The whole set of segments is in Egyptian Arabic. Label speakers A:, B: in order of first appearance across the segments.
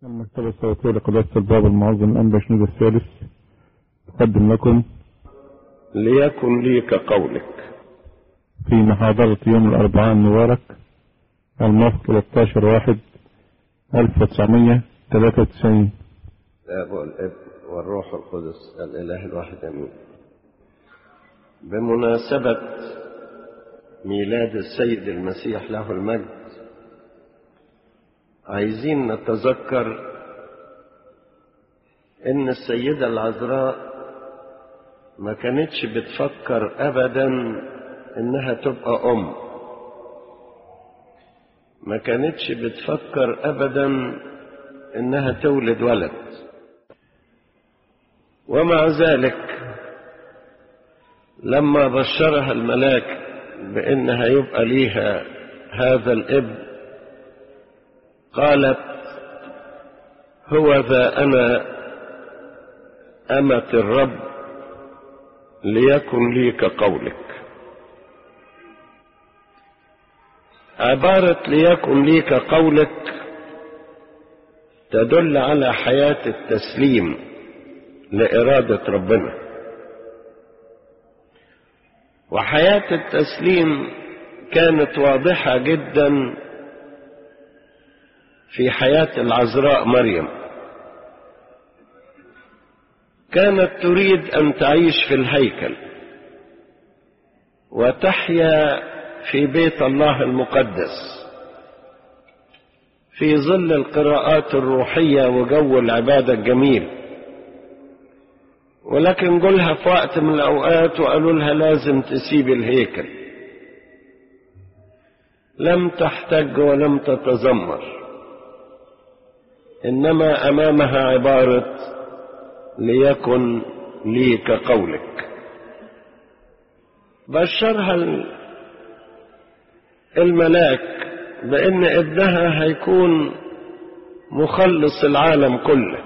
A: المكتبة الصوتية لقداسة الباب المعظم الأنبا شنود الثالث تقدم لكم
B: ليكن لي كقولك
A: في محاضرة يوم الأربعاء المبارك الموافق 13 واحد 1993
B: الاب والابن والروح القدس الاله الواحد امين بمناسبه ميلاد السيد المسيح له المجد عايزين نتذكر ان السيده العذراء ما كانتش بتفكر ابدا انها تبقى ام ما كانتش بتفكر ابدا انها تولد ولد ومع ذلك لما بشرها الملاك بان هيبقى ليها هذا الابن قالت هو ذا انا امه الرب ليكن لي كقولك عباره ليكن لي كقولك تدل على حياه التسليم لاراده ربنا وحياه التسليم كانت واضحه جدا في حياه العذراء مريم كانت تريد ان تعيش في الهيكل وتحيا في بيت الله المقدس في ظل القراءات الروحيه وجو العباده الجميل ولكن قلها في وقت من الاوقات وقالوا لها لازم تسيب الهيكل لم تحتج ولم تتذمر انما امامها عباره ليكن لي كقولك بشرها الملاك بان ابنها هيكون مخلص العالم كله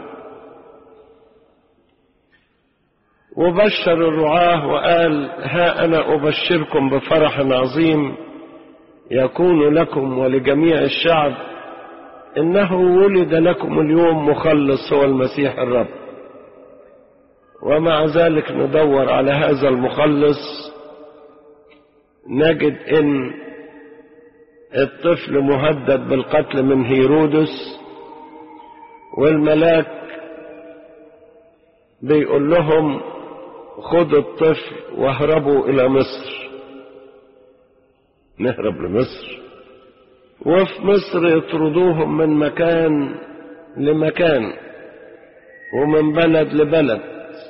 B: وبشر الرعاه وقال ها انا ابشركم بفرح عظيم يكون لكم ولجميع الشعب انه ولد لكم اليوم مخلص هو المسيح الرب ومع ذلك ندور على هذا المخلص نجد ان الطفل مهدد بالقتل من هيرودس والملاك بيقول لهم خدوا الطفل واهربوا الى مصر نهرب لمصر وفي مصر يطردوهم من مكان لمكان ومن بلد لبلد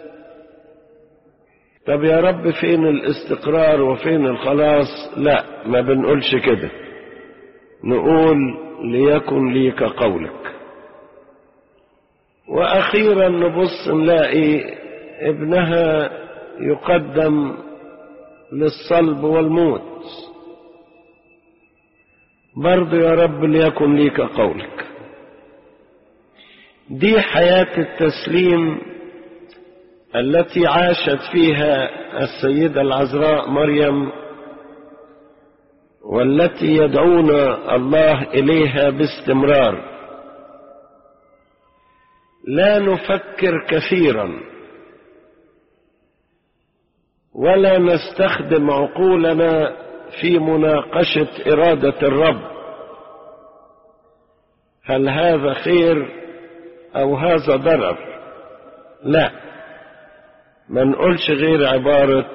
B: طب يا رب فين الاستقرار وفين الخلاص لا ما بنقولش كده نقول ليكن لي كقولك واخيرا نبص نلاقي ابنها يقدم للصلب والموت برضه يا رب ليكن لي كقولك دي حياه التسليم التي عاشت فيها السيدة العذراء مريم والتي يدعونا الله إليها باستمرار لا نفكر كثيرا ولا نستخدم عقولنا في مناقشة إرادة الرب هل هذا خير أو هذا ضرر لا ما نقولش غير عبارة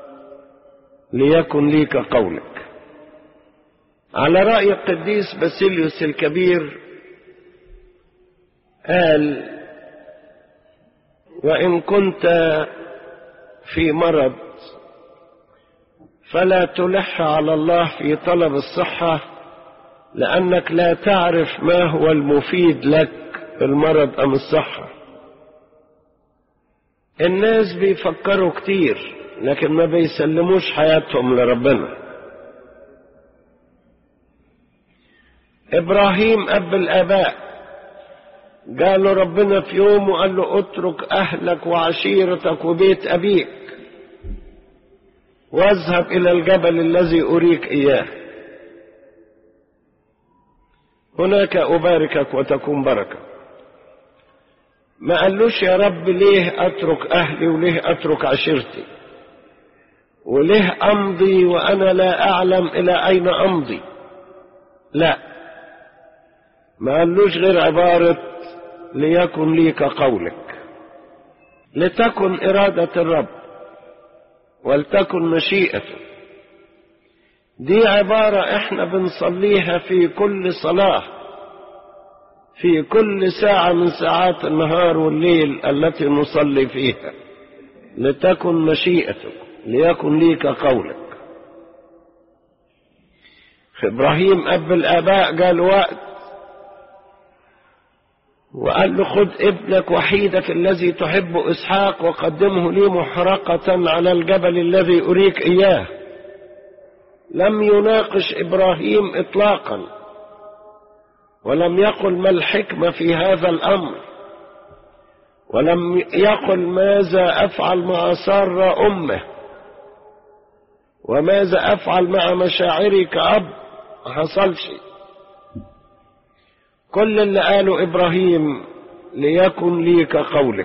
B: ليكن لي كقولك على رأي القديس باسيليوس الكبير قال وإن كنت في مرض فلا تلح على الله في طلب الصحة لأنك لا تعرف ما هو المفيد لك المرض أم الصحة الناس بيفكروا كتير لكن ما بيسلموش حياتهم لربنا ابراهيم اب الاباء قالوا ربنا في يوم وقال له اترك اهلك وعشيرتك وبيت ابيك واذهب الى الجبل الذي اريك اياه هناك اباركك وتكون بركه ما قالوش يا رب ليه اترك اهلي وليه اترك عشيرتي وليه امضي وانا لا اعلم الى اين امضي لا ما قالوش غير عبارة ليكن لي كقولك لتكن إرادة الرب ولتكن مشيئته دي عبارة احنا بنصليها في كل صلاة في كل ساعة من ساعات النهار والليل التي نصلي فيها لتكن مشيئتك ليكن لي كقولك إبراهيم أب الآباء قال وقت وقال له خذ ابنك وحيدك الذي تحب إسحاق وقدمه لي محرقة على الجبل الذي أريك إياه لم يناقش إبراهيم إطلاقا ولم يقل ما الحكمة في هذا الأمر ولم يقل ماذا أفعل مع سارة أمه وماذا أفعل مع مشاعري كأب ما حصلش كل اللي قاله إبراهيم ليكن لي كقولك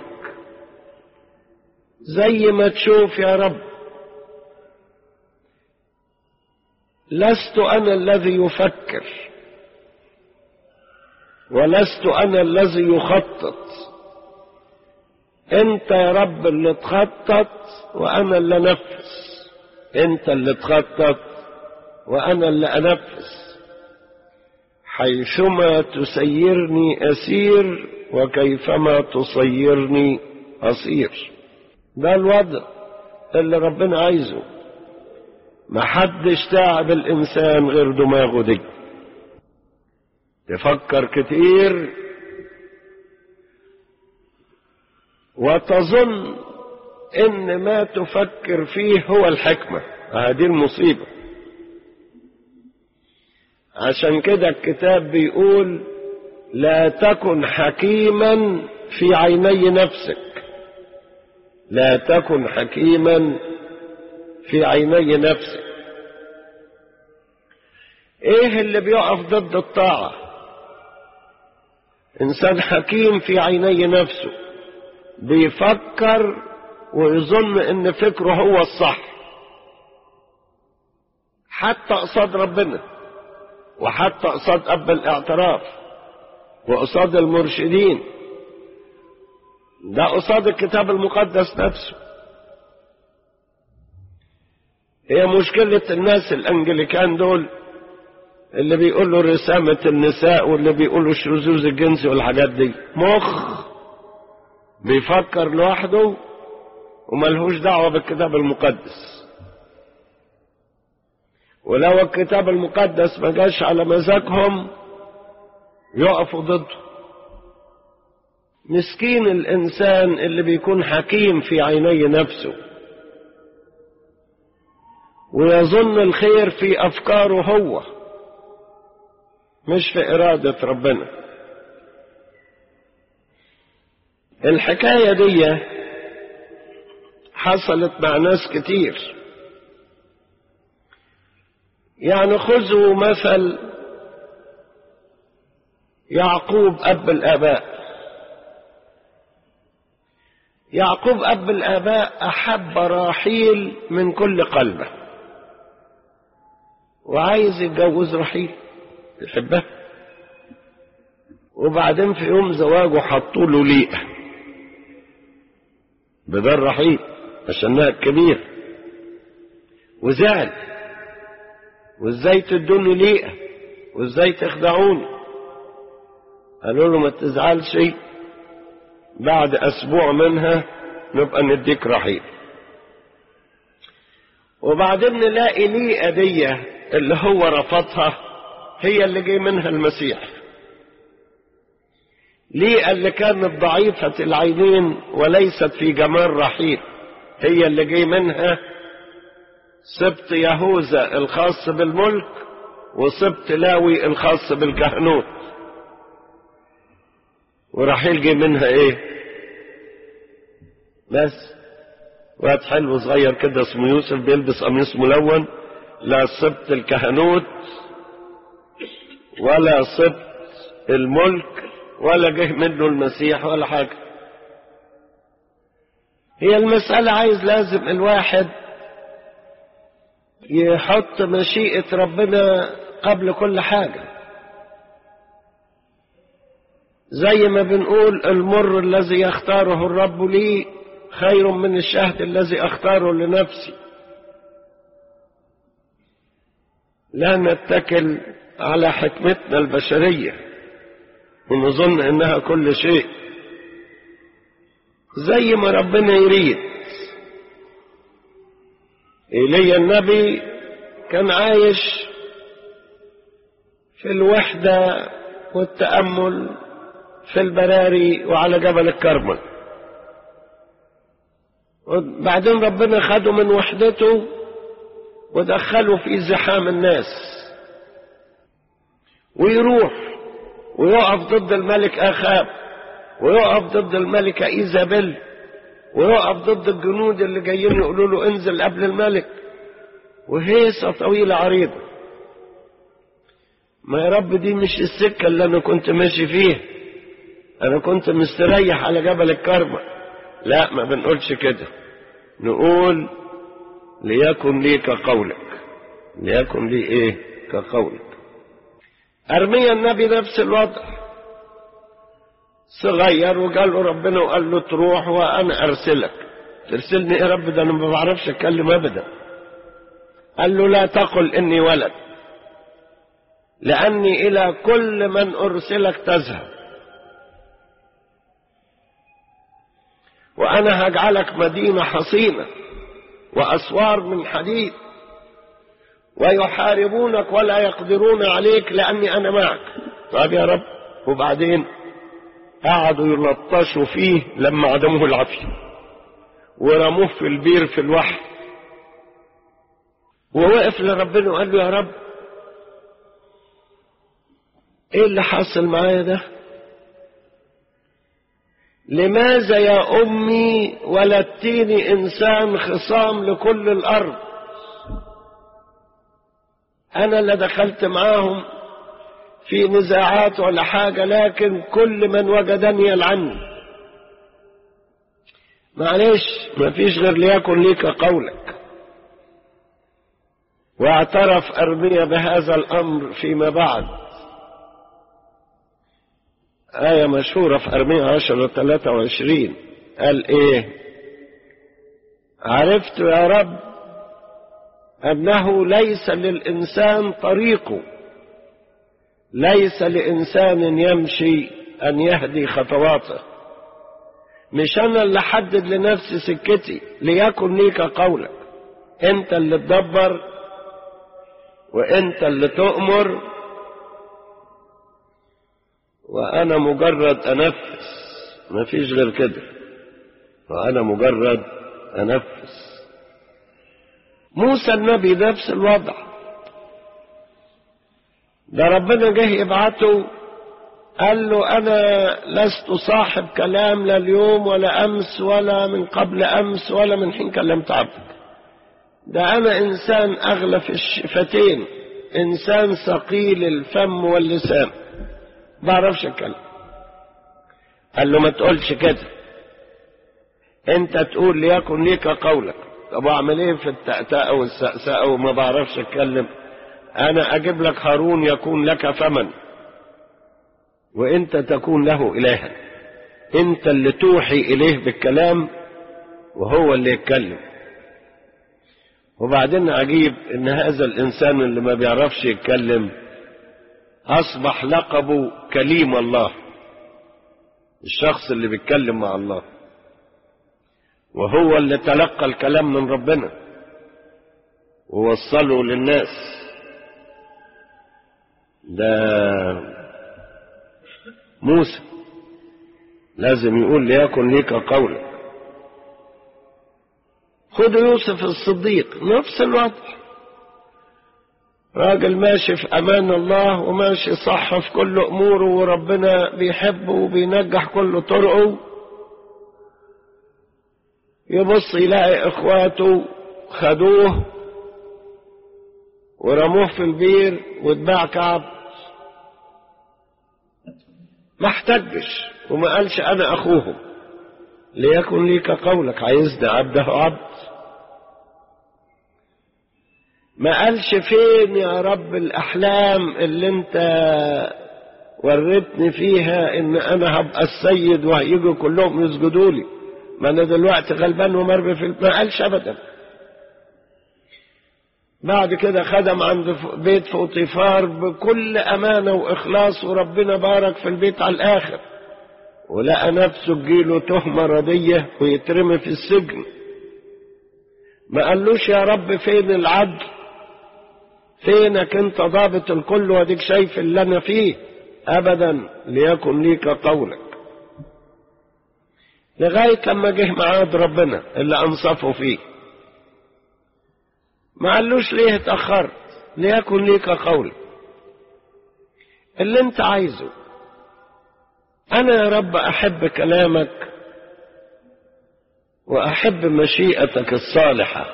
B: زي ما تشوف يا رب لست أنا الذي يفكر ولست أنا الذي يخطط أنت يا رب اللي تخطط وأنا اللي أنفذ أنت اللي تخطط وأنا اللي أنفذ حيثما تسيرني أسير وكيفما تصيرني أصير ده الوضع اللي ربنا عايزه محدش تعب الإنسان غير دماغه دي تفكر كتير وتظن ان ما تفكر فيه هو الحكمة هذه المصيبة عشان كده الكتاب بيقول لا تكن حكيما في عيني نفسك لا تكن حكيما في عيني نفسك ايه اللي بيقف ضد الطاعة انسان حكيم في عيني نفسه بيفكر ويظن ان فكره هو الصح حتى قصاد ربنا وحتى قصاد اب الاعتراف وقصاد المرشدين ده قصاد الكتاب المقدس نفسه هي مشكلة الناس الانجليكان دول اللي بيقولوا رسامة النساء واللي بيقولوا الشذوذ الجنسي والحاجات دي مخ بيفكر لوحده وملهوش دعوة بالكتاب المقدس ولو الكتاب المقدس ما جاش على مزاجهم يقفوا ضده مسكين الإنسان اللي بيكون حكيم في عيني نفسه ويظن الخير في أفكاره هو مش في إرادة ربنا الحكاية دي حصلت مع ناس كتير يعني خذوا مثل يعقوب أب الآباء يعقوب أب الآباء أحب راحيل من كل قلبه وعايز يتجوز رحيل يحبها وبعدين في يوم زواجه حطوا له ليئة بدل رحيل عشانها كبير وزعل وازاي تدوني ليئة وازاي تخدعوني قالوا له ما تزعلش بعد اسبوع منها نبقى نديك رحيل وبعدين نلاقي ليئة دي اللي هو رفضها هي اللي جاي منها المسيح ليه اللي كانت ضعيفة العينين وليست في جمال رحيل هي اللي جاي منها سبط يهوذا الخاص بالملك وسبط لاوي الخاص بالكهنوت ورحيل جاي منها ايه بس واد حلو صغير كده اسمه يوسف بيلبس قميص ملون لا سبط الكهنوت ولا سبط الملك ولا جه منه المسيح ولا حاجة هي المسألة عايز لازم الواحد يحط مشيئة ربنا قبل كل حاجة زي ما بنقول المر الذي يختاره الرب لي خير من الشهد الذي اختاره لنفسي لا نتكل على حكمتنا البشرية ونظن انها كل شيء زي ما ربنا يريد ايليا النبي كان عايش في الوحدة والتأمل في البراري وعلى جبل الكرمل وبعدين ربنا خده من وحدته ودخله في زحام الناس ويروح ويقف ضد الملك اخاب ويقف ضد الملكة ايزابيل ويقف ضد الجنود اللي جايين يقولوا له انزل قبل الملك وهيصة طويلة عريضة ما يا رب دي مش السكة اللي انا كنت ماشي فيها انا كنت مستريح على جبل الكرمة لا ما بنقولش كده نقول ليكن لي كقولك ليكن لي ايه كقولك ارميا النبي نفس الوضع صغير وقال له ربنا وقال له تروح وانا ارسلك ترسلني ايه رب ده انا ما بعرفش اتكلم ابدا قال له لا تقل اني ولد لاني الى كل من ارسلك تذهب وانا هجعلك مدينه حصينه واسوار من حديد ويحاربونك ولا يقدرون عليك لاني انا معك طيب يا رب وبعدين قعدوا يلطشوا فيه لما عدموه العافيه ورموه في البير في الوحل ووقف لربنا وقال له يا رب ايه اللي حصل معايا ده لماذا يا امي ولدتيني انسان خصام لكل الارض انا لا دخلت معاهم في نزاعات ولا حاجة لكن كل من وجدني يلعني معلش ما فيش غير ليكن ليك قولك واعترف أرميا بهذا الأمر فيما بعد آية مشهورة في أرميا عشر ثلاثة وعشرين قال إيه عرفت يا رب أنه ليس للإنسان طريقه ليس لإنسان يمشي أن يهدي خطواته مش أنا اللي حدد لنفسي سكتي ليكن ليك قولك أنت اللي تدبر وأنت اللي تؤمر وأنا مجرد أنفس مفيش غير كده وأنا مجرد أنفس موسى النبي نفس الوضع ده ربنا جه يبعته قال له أنا لست صاحب كلام لا اليوم ولا أمس ولا من قبل أمس ولا من حين كلمت عبدك ده أنا إنسان أغلف الشفتين إنسان ثقيل الفم واللسان بعرفش أتكلم قال له ما تقولش كده أنت تقول ليكن ليك قولك طب أعمل إيه في التأتأة والسأسأة وما بعرفش أتكلم أنا أجيب لك هارون يكون لك فمن وأنت تكون له إلها أنت اللي توحي إليه بالكلام وهو اللي يتكلم وبعدين عجيب ان هذا الانسان اللي ما بيعرفش يتكلم اصبح لقبه كليم الله الشخص اللي بيتكلم مع الله وهو اللي تلقى الكلام من ربنا ووصله للناس ده موسى لازم يقول ليكن ليك قولك خد يوسف الصديق نفس الوضع راجل ماشي في امان الله وماشي صح في كل اموره وربنا بيحبه وبينجح كل طرقه يبص يلاقي اخواته خدوه ورموه في البير واتباع كعب ما احتجش وما قالش انا اخوهم ليكن ليك قولك عايزني عبده عبد ما قالش فين يا رب الأحلام اللي انت وريتني فيها ان انا هبقى السيد وهيجوا كلهم يسجدوا لي ما انا دلوقتي غلبان ومرمي في ما قالش ابدا بعد كده خدم عند بيت فوطيفار بكل امانه واخلاص وربنا بارك في البيت على الاخر ولقى نفسه تجيله تهمه رديه ويترمي في السجن ما قالوش يا رب فين العدل فينك انت ضابط الكل واديك شايف اللي انا فيه ابدا ليكن ليك قولك لغايه لما جه معاد ربنا اللي انصفه فيه ما قالوش ليه اتاخرت ليكن ليك قولك اللي انت عايزه انا يا رب احب كلامك واحب مشيئتك الصالحه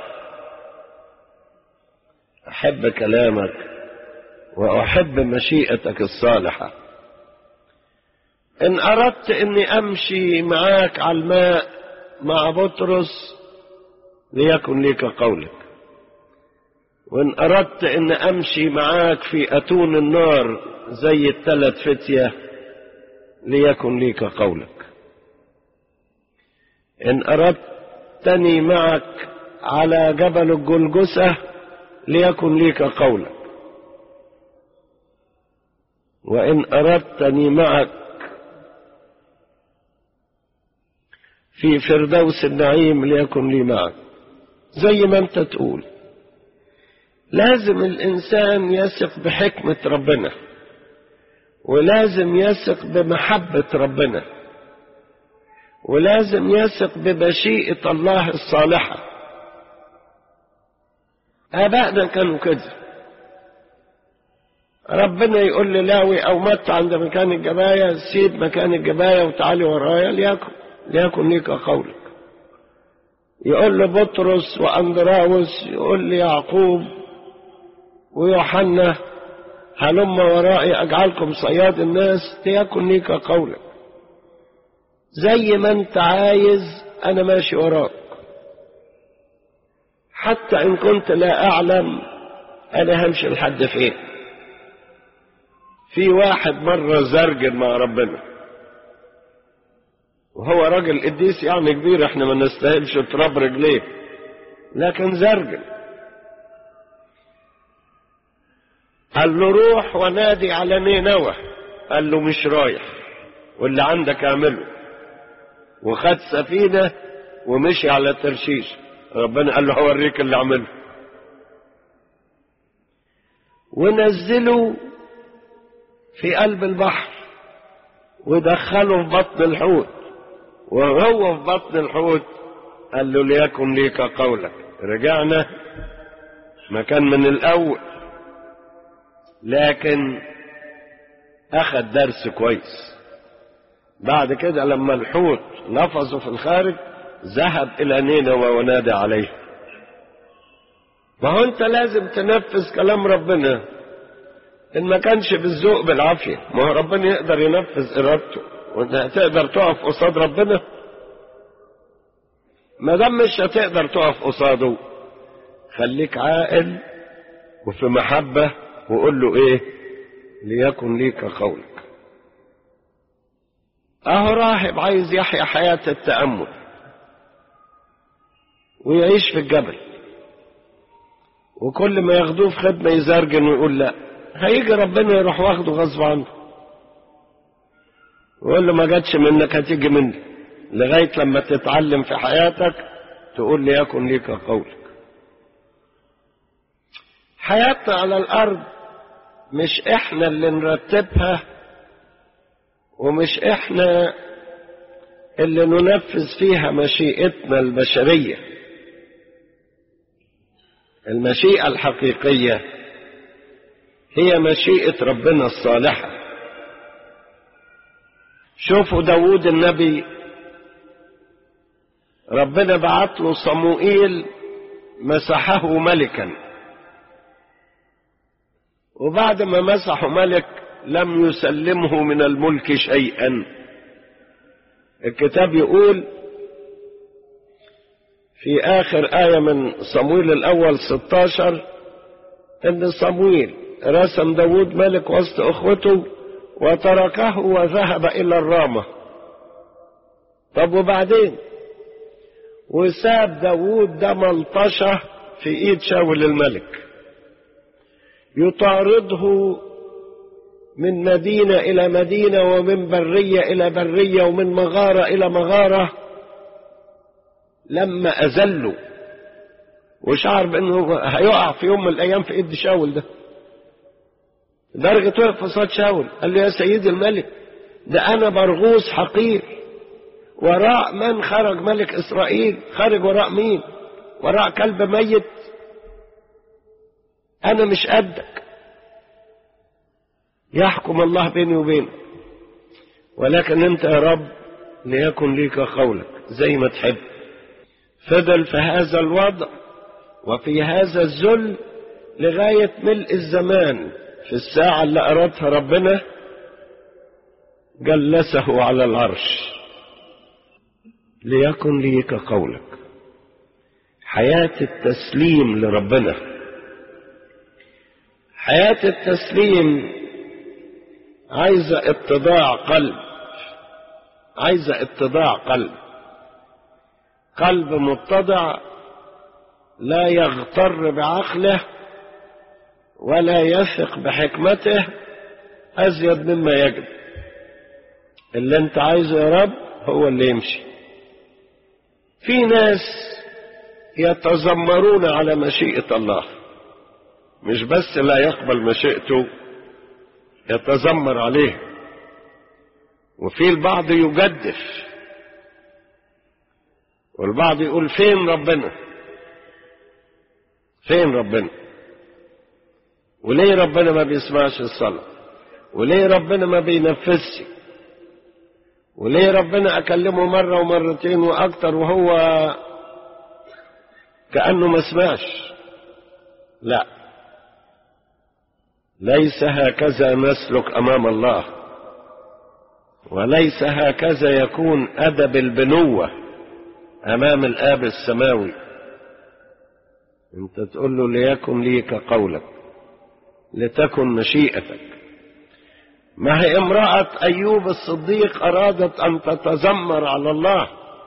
B: احب كلامك واحب مشيئتك الصالحه ان اردت اني امشي معاك على الماء مع بطرس ليكن ليك قولك وان اردت ان امشي معاك في اتون النار زي الثلاث فتيه ليكن ليك قولك ان اردتني معك على جبل الجلجسه ليكن ليك قولك وان اردتني معك في فردوس النعيم ليكن لي معك زي ما انت تقول لازم الانسان يثق بحكمه ربنا ولازم يثق بمحبه ربنا ولازم يثق بمشيئه الله الصالحه ابائنا كانوا كده ربنا يقول للاوي او مت عند مكان الجبايه سيب مكان الجبايه وتعالي ورايا ليكن ليكن ليك قولك يقول لبطرس واندراوس يقول ليعقوب ويوحنا هلم ورائي اجعلكم صياد الناس ليكن ليك قولك زي ما انت عايز انا ماشي وراك حتى ان كنت لا اعلم انا همشي لحد فين في واحد مرة زرجل مع ربنا وهو راجل قديس يعني كبير احنا ما نستاهلش تراب رجليه لكن زرجل قال له روح ونادي على نينوى قال له مش رايح واللي عندك اعمله وخد سفينة ومشي على ترشيش ربنا قال له هوريك اللي عمله ونزله في قلب البحر ودخله في بطن الحوت وهو في بطن الحوت قال له ليكن ليك قولك رجعنا مكان من الأول لكن أخذ درس كويس بعد كده لما الحوت لفظه في الخارج ذهب إلى نينوى ونادى عليه ما هو أنت لازم تنفذ كلام ربنا إن ما كانش بالذوق بالعافية ما هو ربنا يقدر ينفذ إرادته وأنت هتقدر تقف قصاد ربنا ما دام مش هتقدر تقف قصاده خليك عاقل وفي محبة وقول له إيه ليكن ليك قولك أهو راهب عايز يحيا حياة التأمل ويعيش في الجبل وكل ما ياخدوه في خدمة يزرجن ويقول لا هيجي ربنا يروح واخده غصب عنه ويقول له ما جاتش منك هتيجي مني لغاية لما تتعلم في حياتك تقول لي يكن ليك قولك حياتنا على الأرض مش احنا اللي نرتبها ومش احنا اللي ننفذ فيها مشيئتنا البشرية المشيئة الحقيقية هي مشيئة ربنا الصالحة شوفوا داود النبي ربنا بعت له صموئيل مسحه ملكا وبعد ما مسحه ملك لم يسلمه من الملك شيئا الكتاب يقول في آخر آية من صمويل الأول 16 إن صمويل رسم داود ملك وسط أخوته وتركه وذهب إلى الرامة طب وبعدين وساب داود ده ملطشة في إيد شاول الملك يطارده من مدينة إلى مدينة ومن برية إلى برية ومن مغارة إلى مغارة لما أذله وشعر بأنه هيقع في يوم من الأيام في إيد شاول ده درجة وقف قصاد شاول قال له يا سيدي الملك ده أنا برغوث حقير وراء من خرج ملك إسرائيل خرج وراء مين وراء كلب ميت أنا مش قدك يحكم الله بيني وبينك ولكن أنت يا رب ليكن ليك قولك زي ما تحب فضل في هذا الوضع وفي هذا الذل لغاية ملء الزمان في الساعة اللي أرادها ربنا جلسه على العرش ليكن ليك قولك حياة التسليم لربنا حياة التسليم عايزة اتضاع قلب عايزة اتضاع قلب قلب متضع لا يغتر بعقله ولا يثق بحكمته أزيد مما يجب اللي انت عايزه يا رب هو اللي يمشي في ناس يتذمرون على مشيئة الله مش بس لا يقبل مشيئته يتذمر عليه وفي البعض يجدف والبعض يقول فين ربنا فين ربنا وليه ربنا ما بيسمعش الصلاة وليه ربنا ما بينفذش وليه ربنا أكلمه مرة ومرتين وأكتر وهو كأنه ما سمعش لا ليس هكذا نسلك أمام الله وليس هكذا يكون أدب البنوة أمام الآب السماوي أنت تقول له ليكن ليك قولك لتكن مشيئتك ما هي امرأة أيوب الصديق أرادت أن تتذمر على الله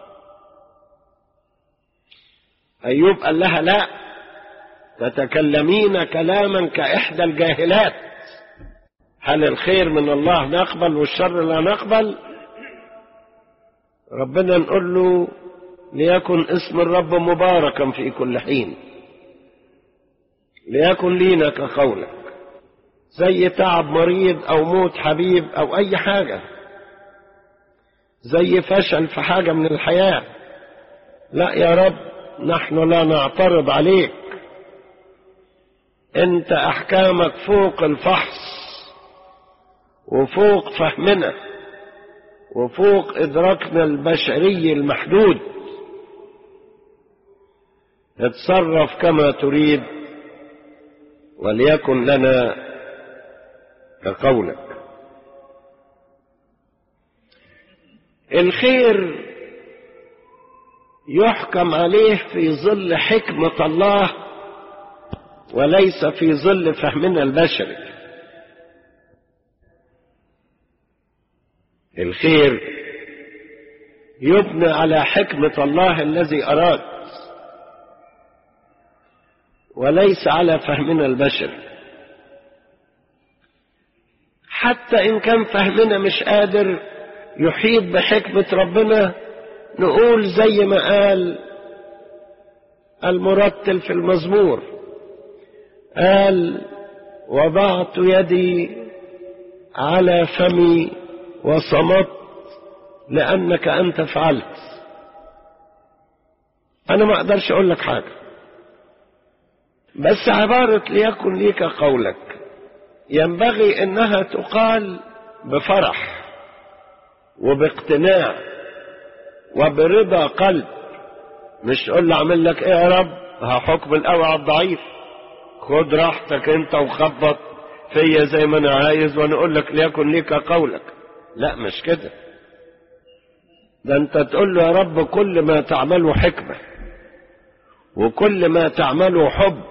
B: أيوب قال لها لا تتكلمين كلاما كإحدى الجاهلات هل الخير من الله نقبل والشر لا نقبل ربنا نقول له ليكن اسم الرب مباركا في كل حين ليكن لينا كقولك زي تعب مريض او موت حبيب او اي حاجة زي فشل في حاجة من الحياة لا يا رب نحن لا نعترض عليك انت احكامك فوق الفحص وفوق فهمنا وفوق ادراكنا البشري المحدود اتصرف كما تريد وليكن لنا كقولك الخير يحكم عليه في ظل حكمة الله وليس في ظل فهمنا البشري الخير يبنى على حكمة الله الذي أراد وليس على فهمنا البشري حتى إن كان فهمنا مش قادر يحيط بحكمة ربنا نقول زي ما قال المرتل في المزمور قال وضعت يدي على فمي وصمت لأنك أنت فعلت أنا ما أقدرش أقول لك حاجة بس عبارة ليكن ليك قولك ينبغي انها تقال بفرح وباقتناع وبرضا قلب مش تقول له اعمل لك ايه يا رب هحكم القوي على الضعيف خد راحتك انت وخبط فيا زي ما انا عايز وانا اقول لك ليكن ليك قولك لا مش كده ده انت تقول له يا رب كل ما تعمله حكمه وكل ما تعمله حب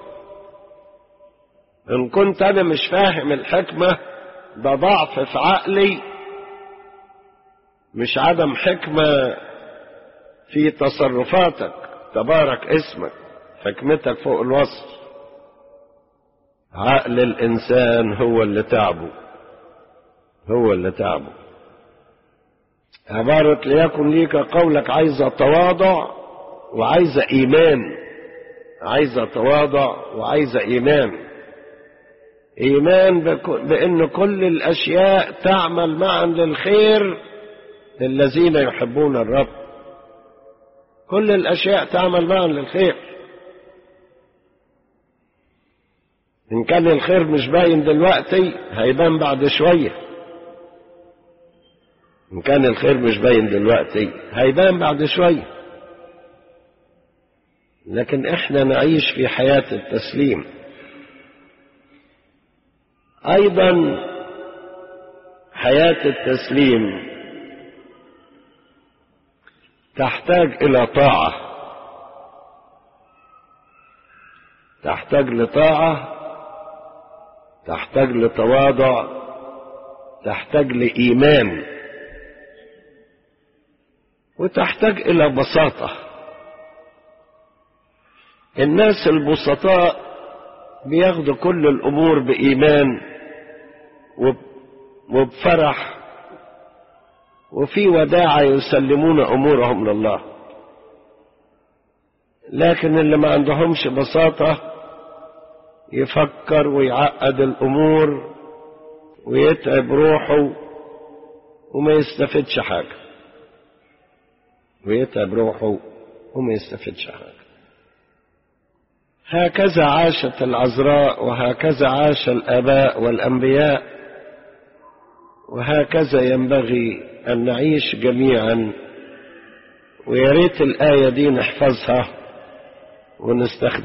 B: إن كنت أنا مش فاهم الحكمة ده ضعف في عقلي مش عدم حكمة في تصرفاتك تبارك اسمك حكمتك فوق الوصف عقل الإنسان هو اللي تعبه هو اللي تعبه عبارة ليكن ليك قولك عايزة تواضع وعايزة إيمان عايزة تواضع وعايزة إيمان إيمان بأن كل الأشياء تعمل معا للخير للذين يحبون الرب كل الأشياء تعمل معا للخير إن كان الخير مش باين دلوقتي هيبان بعد شوية إن كان الخير مش باين دلوقتي هيبان بعد شوية لكن إحنا نعيش في حياة التسليم أيضا حياة التسليم تحتاج إلى طاعة تحتاج لطاعة تحتاج لتواضع تحتاج لإيمان وتحتاج إلى بساطة الناس البسطاء بياخدوا كل الأمور بإيمان وبفرح وفي وداعة يسلمون أمورهم لله لكن اللي ما عندهمش بساطة يفكر ويعقد الأمور ويتعب روحه وما يستفدش حاجة ويتعب روحه وما يستفدش حاجة هكذا عاشت العذراء وهكذا عاش الآباء والأنبياء وهكذا ينبغي أن نعيش جميعا ويا ريت الآية دي نحفظها ونستخدمها